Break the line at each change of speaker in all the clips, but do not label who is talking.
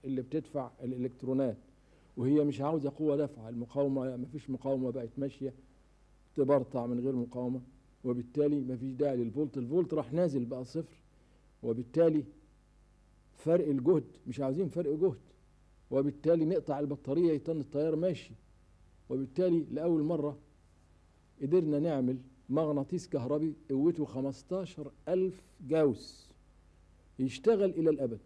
اللي بتدفع الالكترونات وهي مش عاوزه قوه دفع المقاومه مفيش مقاومه بقت ماشيه تبرطع من غير مقاومه وبالتالي مفيش داعي للفولت الفولت راح نازل بقى صفر وبالتالي فرق الجهد مش عاوزين فرق جهد وبالتالي نقطع البطاريه يطن التيار ماشي وبالتالي لاول مره قدرنا نعمل مغناطيس كهربي قوته 15 ألف جاوس يشتغل إلى الأبد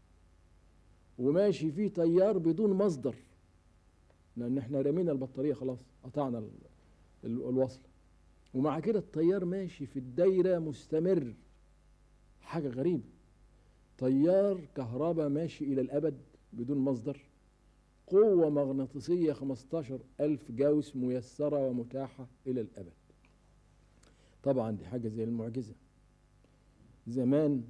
وماشي فيه تيار بدون مصدر لأن احنا رمينا البطارية خلاص قطعنا ال- ال- الوصل ومع كده التيار ماشي في الدايرة مستمر حاجة غريبة تيار كهرباء ماشي إلى الأبد بدون مصدر قوة مغناطيسية 15 ألف جاوس ميسرة ومتاحة إلى الأبد طبعا دي حاجة زي المعجزة زمان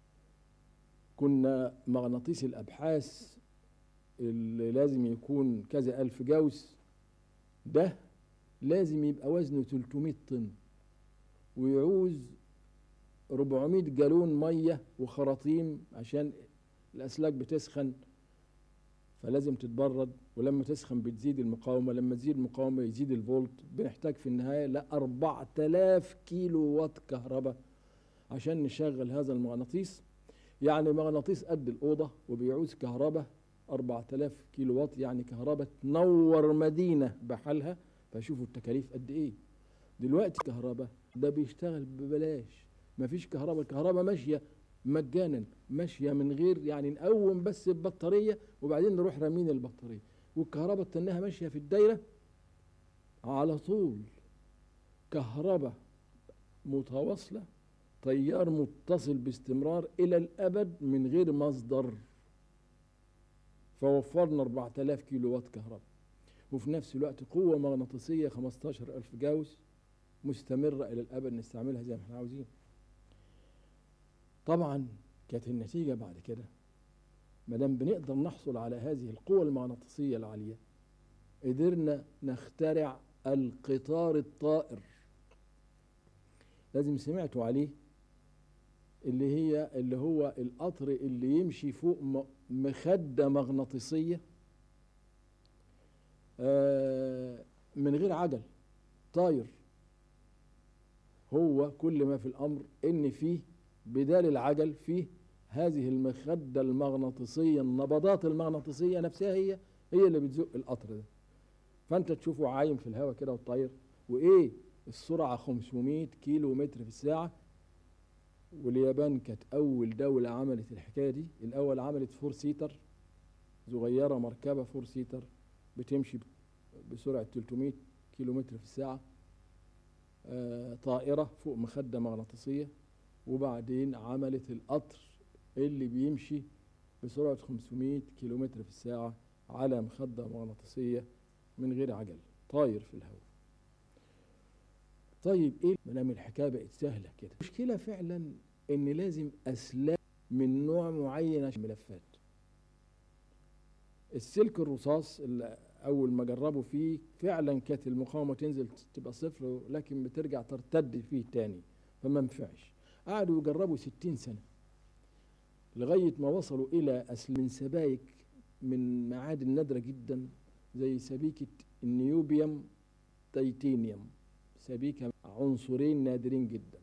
كنا مغناطيس الأبحاث اللي لازم يكون كذا ألف جاوس ده لازم يبقى وزنه 300 طن ويعوز 400 جالون مية وخراطيم عشان الأسلاك بتسخن فلازم تتبرد ولما تسخن بتزيد المقاومة لما تزيد المقاومة يزيد الفولت بنحتاج في النهاية ل 4000 كيلو وات كهرباء عشان نشغل هذا المغناطيس يعني مغناطيس قد الأوضة وبيعوز كهرباء 4000 كيلو وات يعني كهرباء تنور مدينة بحالها فشوفوا التكاليف قد إيه دلوقتي كهرباء ده بيشتغل ببلاش مفيش كهرباء الكهرباء ماشية مجانا ماشية من غير يعني نقوم بس ببطارية وبعدين نروح رامين البطارية والكهرباء تنها ماشية في الدايرة على طول كهرباء متواصلة تيار متصل باستمرار إلى الأبد من غير مصدر فوفرنا 4000 كيلو وات كهرباء وفي نفس الوقت قوة مغناطيسية 15000 جاوس مستمرة إلى الأبد نستعملها زي ما احنا عاوزين طبعا كانت النتيجة بعد كده ما دام بنقدر نحصل على هذه القوة المغناطيسية العالية قدرنا نخترع القطار الطائر لازم سمعتوا عليه اللي هي اللي هو القطر اللي يمشي فوق م- مخدة مغناطيسية آه، من غير عجل طاير هو كل ما في الأمر إن فيه بدال العجل فيه هذه المخدة المغناطيسية النبضات المغناطيسية نفسها هي هي اللي بتزق القطر ده فأنت تشوفه عايم في الهواء كده وطاير وإيه السرعة 500 كيلو متر في الساعة واليابان كانت أول دولة عملت الحكاية دي الأول عملت فور سيتر صغيرة مركبة فور سيتر بتمشي بسرعة 300 كيلو متر في الساعة آه، طائرة فوق مخدة مغناطيسية وبعدين عملت القطر اللي بيمشي بسرعة 500 كيلو متر في الساعة على مخدة مغناطيسية من غير عجل طاير في الهواء طيب ايه ما دام الحكايه بقت سهله كده المشكله فعلا ان لازم اسلاك من نوع معين عشان ملفات السلك الرصاص اللي اول ما جربوا فيه فعلا كانت المقاومه تنزل تبقى صفر لكن بترجع ترتد فيه تاني فما نفعش قعدوا يجربوا ستين سنه لغايه ما وصلوا الى أسل من سبايك من معادن نادره جدا زي سبيكه النيوبيوم تيتانيوم سبيكة عنصرين نادرين جدا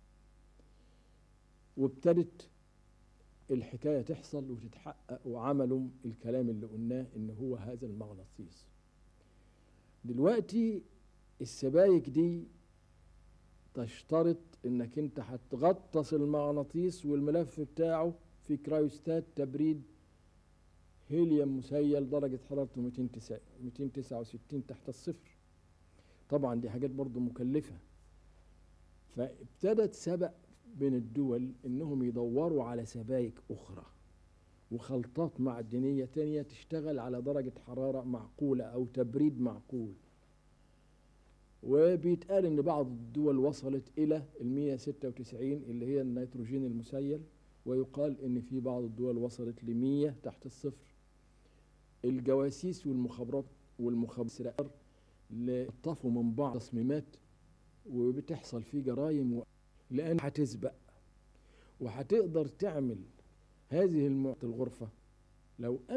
وابتدت الحكاية تحصل وتتحقق وعملوا الكلام اللي قلناه ان هو هذا المغناطيس دلوقتي السبايك دي تشترط انك انت هتغطس المغناطيس والملف بتاعه في كرايوستات تبريد هيليوم مسيل درجة حرارته 269 تحت الصفر طبعا دي حاجات برضو مكلفة فابتدت سبق بين الدول انهم يدوروا على سبايك اخرى وخلطات معدنية تانية تشتغل على درجة حرارة معقولة او تبريد معقول وبيتقال ان بعض الدول وصلت الى ال 196 اللي هي النيتروجين المسيل ويقال ان في بعض الدول وصلت ل 100 تحت الصفر الجواسيس والمخابرات والمخابرات اللي اطفوا من بعض تصميمات وبتحصل فيه جرائم و... لان هتسبق وهتقدر تعمل هذه المع... الغرفه لو